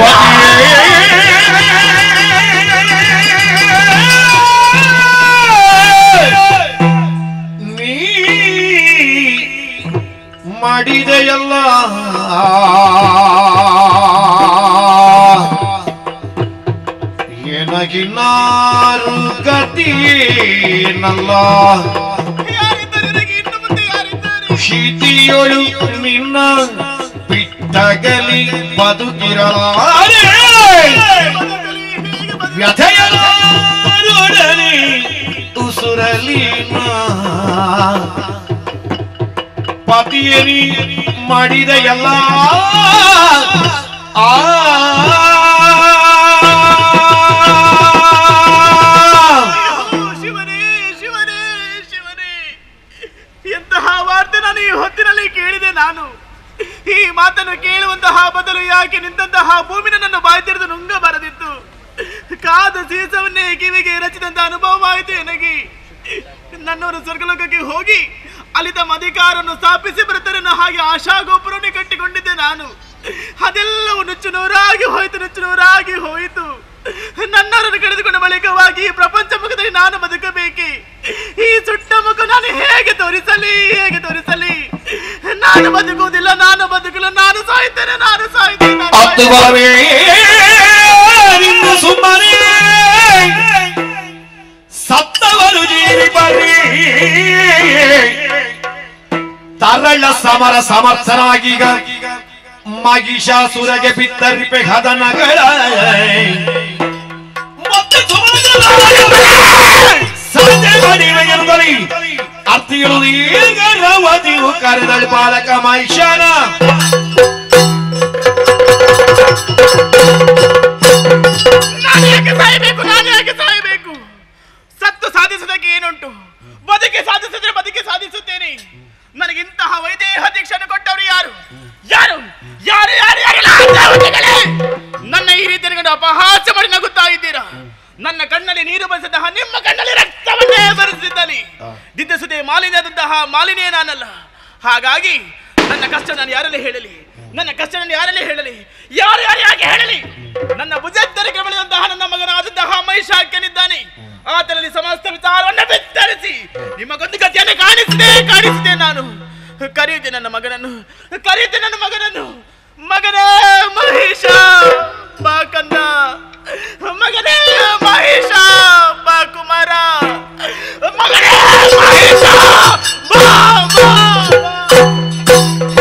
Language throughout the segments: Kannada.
ನೀ ಮಾಡಿದೆಯಲ್ಲ ಎನಗಿನಾರು ಗತಿಯೇನಲ್ಲ ಯಾರಿದ್ದಾರೆ ನನಗೆ ಇನ್ನು ಮುಂದೆ ಯಾರಿದ್ದಾರೆ ಶೀತಿಯೊಳು ನಿನ್ನ ಬಿಟ್ಟಗಲಿ ಬದುಕಿರಲಾರೆ ಬದುಕಲಿ, ಹೀಗೆ ಬದುಕಲಿ. ವ್ಯಥೆಯಲಾರೊಡನೆ ಉಸುರಲಿನ ಪತಿಯನಿ ಮಾಡಿದ ಎಲ್ಲ ಆ ಅಯ್ಯೋ, ಶಿವನೇ ಶಿವನೇ ಶಿವನೇ ಎಂತಹ ವಾರ್ತೆ ನಾನು ಈ ಹೊತ್ತಿನಲ್ಲಿ ಕೇಳಿದೆ ನಾನು ಈ ಮಾತನ್ನು ಕೇಳುವಂತಹ ಬದಲು ಯಾಕೆ ನಿಂತಹ ಭೂಮಿ ನನ್ನನ್ನು ಬಾಯ್ತಿರಿದು ನುಂಗಬಾರದಿತ್ತು ಕಾದ ಸೀಸವನ್ನೇ ಕಿವಿಗೆ ರಚಿದಂತ ಅನುಭವವಾಯಿತು ನನಗೆ ನನ್ನವರು ಸ್ವರ್ಗಲೋಕಕ್ಕೆ ಹೋಗಿ ಅಲ್ಲಿ ತಮ್ಮ ಅಧಿಕಾರವನ್ನು ಸ್ಥಾಪಿಸಿ ಬರುತ್ತಾರೆ ಅನ್ನೋ ಹಾಗೆ ಆಶಾಗೋಪುರವನ್ನೇ ಕಟ್ಟಿಕೊಂಡಿದ್ದೆ ನಾನು ಅದೆಲ್ಲವೂ ನುಚ್ಚು ನೂರಾಗಿ ಹೋಯಿತು ನುಚ್ಚು ನೂರಾಗಿ ಹೋಯಿತು ನನ್ನವರನ್ನು ಕಳೆದುಕೊಂಡ ಬಳಿಕವಾಗಿ ಈ ಪ್ರಪಂಚ ಮುಖದಲ್ಲಿ ನಾನು ಬದುಕಬೇಕೆ ಈ ಸುಟ್ಟ ಮುಖ ನಾನು ಹೇಗೆ ತೋರಿಸಲಿ ಹೇಗೆ ತೋರಿಸಲಿ ನಾನು ಬದುಕುವುದಿಲ್ಲ ನಾನು ಬದುಕಲು ನಾನು ಸಾಯ್ತೇನೆ ನಾನು ಸಾಯ್ತೇನೆ ನಾನು ಅತ್ತು ಸಾಯ್ತೇನೆ. ಬಲವೇ ನಿನ್ನ ಸುಮ್ಮನೆ ಸತ್ತವರು ಜೀವಿ ಬರ್ರಿ ತರಳ ಸಮರ ಸಮರ್ಥನಾಗೀಗ ಮಗಿಷಾಸುರಗೆ ಬಿತ್ತರಿಪೆ ಹದ ನಗರ ಮತ್ತೆ ಸಂಜೆ ಮಡಿವೆಗೆರುಗಲಿ ಅರ್ತಿಗಳು ಈಗ ರವದಿಯು ಕರೆದಳು ಬಾಲಕ ಮೈಶಾನ ನಾನು ಯಾಕೆ ಸಾಯಬೇಕು ನಾನು ಯಾಕೆ ಸಾಯಬೇಕು ಸತ್ತು ಸಾಧಿಸುವುದಕ್ಕೆ ಏನುಂಟು ಬದುಕಿ ಸಾಧಿಸಿದ್ರೆ ಬದುಕಿ ಸಾಧಿಸುತ್ತೇನೆ ನನಗೆ ಇಂತಹ ವೈದೇಹ ದೀಕ್ಷೆಯನ್ನು ಕೊಟ್ಟವರು ಯಾರು ಯಾರು ಯಾರು ಯಾರು ಯಾರು ಲಾಂಛಾವತಿಗಳೇ! ನನ್ನ ಈ ರೀತಿ ನನಗೆ ಅಪಹಾಸ್ಯ ಮಾಡಿ ನಗುತ್ತಾ ಇದ್ದೀರಾ ನನ್ನ ಕಣ್ಣಲ್ಲಿ ನೀರು ಬರಿಸಿದಂತಹ ನಿಮ್ಮ ಕಣ್ಣಲ್ಲಿ ರಕ್ತವನ್ನೇ ಬರೆಸಿದ್ದಲ್ಲಿ ದಿದ್ದಿಸುದೇ ಮಾಲಿನ್ಯದಂತಹ ಮಾಲಿನ್ಯ ನಾನಲ್ಲ ಹಾಗಾಗಿ ನನ್ನ ಕಷ್ಟ ನಾನು ಯಾರಲ್ಲಿ ಹೇಳಲಿ ನನ್ನ ಕಷ್ಟ ನಾನು ಯಾರಲ್ಲಿ ಹೇಳಲಿ ಯಾರು ಯಾರು ಯಾಕೆ ಹೇಳಲಿ ನನ್ನ ಭುಜತ್ತರಿಗೆ ಬೆಳೆದಂತಹ ನನ್ನ ಮಗನಾದಂತಹ ಮಹಿಷಾಕ್ಯನಿದ್ದಾನೆ ಆತನಲ್ಲಿ ಸಮಸ್ತ ವಿಚಾರವನ್ನು ಬಿತ್ತರಿಸಿ ನಿಮಗೊಂದು ಗತಿಯನ್ನು ಕಾಣಿಸಿದೆ ಕಾಣಿಸಿದೆ ನಾನು ಕರೆಯುತ್ತೆ ನನ್ನ ಮಗನನ್ನು ಕರೆಯುತ್ತೆ ನನ್ನ ಮಗನನ್ನು ಮಗನೇ ಮಹೇಶ ಬಾ ಕಂದ ಮಗನೇ ಮಹೇಶ ಬಾ ಕುಮಾರ ಮಗನೇ ಮಹೇಶ ಬಾ ಬಾ ಬಾ.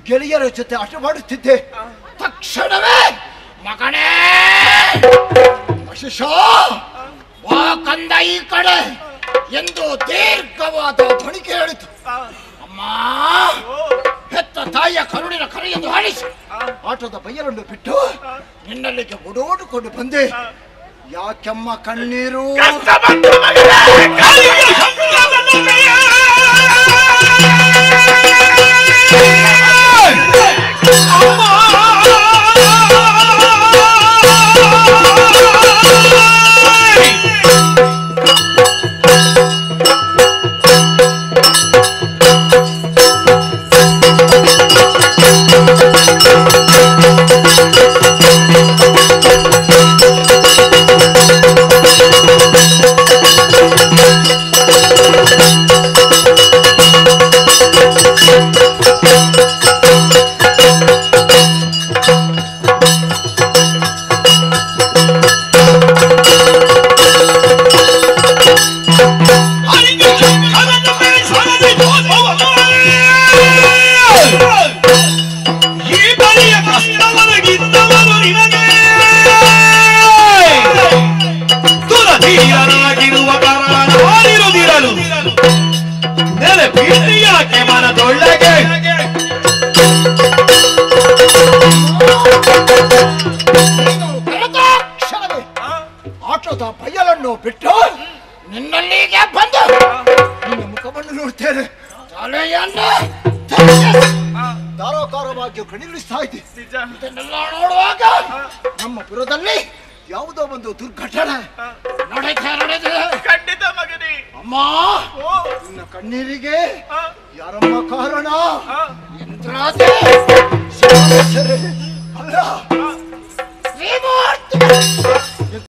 ಗೆಳೆಯರ ಜೊತೆ ಆಟವಾಡುತ್ತಿದ್ದೆ ತಕ್ಷಣವೇ ಮಗನೇ ವಶಿಷ ವಾ ಕಂದ ಈ ಕಡೆ ಎಂದು ದೀರ್ಘವಾದ ಧ್ವನಿ ಕೇಳಿತು ಅಮ್ಮ ಹೆತ್ತ ತಾಯಿಯ ಕರುಣಿನ ಕರೆಯನ್ನು ಆಲಿಸಿ ಆಟದ ಬಯಲನ್ನು ಬಿಟ್ಟು ನಿನ್ನಲ್ಲಿಗೆ ಓಡೋಡಿಕೊಂಡು ಬಂದೆ ಯಾಕೆಮ್ಮ ಕಣ್ಣೀರು ಕಷ್ಟ ಬಂತು ಮಗನೇ ಈ ಬಳಿಯ ಕಷ್ಟವನ್ನು ಗಿದ್ದವನು ನಿನಗೆ ದುರಧೀರನಾಗಿರುವ ಕಾರಣ ಮಾಡಿರುದಿರಲು ನೆಲೆ ಪ್ರೀತಿಯಾಕೆ ಮನದೊಳ್ಳಗೆ ನೀನು ಬೆಳೆದಾಕ್ಷಣವೇ ಆಟದ ಬಯಲನ್ನು ಬಿಟ್ಟು ನಿನ್ನಲ್ಲಿಗೆ ಬಂದು ನಿನ್ನ ಮುಖವನ್ನು ನೋಡ್ತೇನೆ ತಲೆಯನ್ನು ತೆಗೆದು ಧಾರಾಕಾರವಾಗಿ ಕಣಿಲಿಸ್ತಾ ಇದ್ದೆ ನಿಜ ಇದನ್ನೆಲ್ಲ ನೋಡುವಾಗ ನಮ್ಮ ಪುರದಲ್ಲಿ ಯಾವುದೋ ಒಂದು ದುರ್ಘಟನೆ ನಡೆದ ನಡೆದಿದೆ ಖಂಡಿತ ಮಗನೇ ಅಮ್ಮ ಓ ನಿನ್ನ ಕಣ್ಣೀರಿಗೆ ಆ, ಯಾರಮ್ಮ ಕಾರಣ ಆ, ಇಂದ್ರಾದಿ ಶಿವನೇಶ್ವರಿ. ಅಲ್ಲ